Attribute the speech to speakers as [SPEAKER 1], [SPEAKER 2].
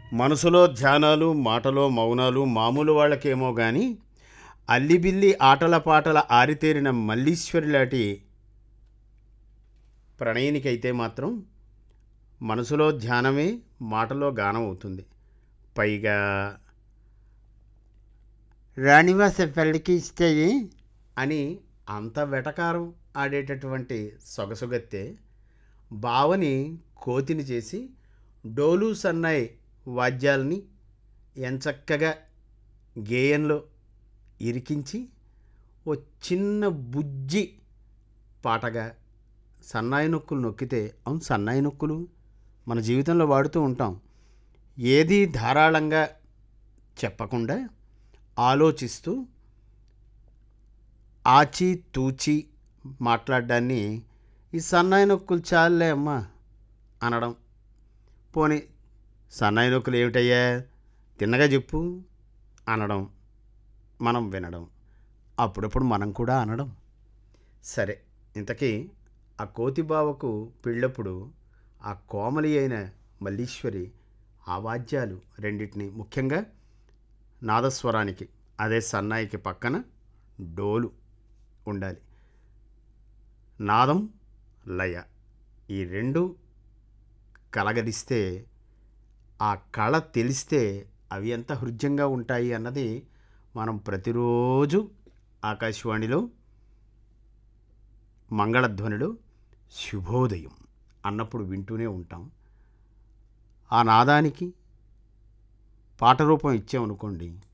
[SPEAKER 1] మనసులో ధ్యానాలు మాటలో మౌనాలు మామూలు వాళ్ళకేమో కానీ అల్లిబిల్లి ఆటల పాటల ఆరితేరిన మల్లీశ్వరి లాంటి ప్రణయినికైతే మాత్రం మనసులో ధ్యానమే మాటలో గానం అవుతుంది పైగా
[SPEAKER 2] రాణివాస పెళ్ళికి ఇస్తే
[SPEAKER 1] అని అంత వెటకారం ఆడేటటువంటి సొగసుగత్తె బావని కోతిని చేసి డోలు సన్నాయి వాద్యాల్ని ఎంచక్కగా గేయంలో ఇరికించి ఓ చిన్న బుజ్జి పాటగా సన్నాయి నొక్కులు నొక్కితే అవును సన్నాయి నొక్కులు మన జీవితంలో వాడుతూ ఉంటాం ఏది ధారాళంగా చెప్పకుండా ఆలోచిస్తూ ఆచి తూచి మాట్లాడడాన్ని ఈ సన్నాయి నొక్కులు చాలులే అమ్మా అనడం పోనీ సన్నాయి నొక్కులు ఏమిటయ్యా తిన్నగా చెప్పు అనడం మనం వినడం అప్పుడప్పుడు మనం కూడా అనడం సరే ఇంతకీ ఆ కోతి బావకు పెళ్ళప్పుడు ఆ కోమలి అయిన మల్లీశ్వరి ఆ వాద్యాలు రెండింటిని ముఖ్యంగా నాదస్వరానికి అదే సన్నాయికి పక్కన డోలు ఉండాలి నాదం లయ ఈ రెండు కలగలిస్తే ఆ కళ తెలిస్తే అవి ఎంత హృద్యంగా ఉంటాయి అన్నది మనం ప్రతిరోజు ఆకాశవాణిలో మంగళధ్వనిలో శుభోదయం అన్నప్పుడు వింటూనే ఉంటాం ఆ నాదానికి పాట రూపం ఇచ్చామనుకోండి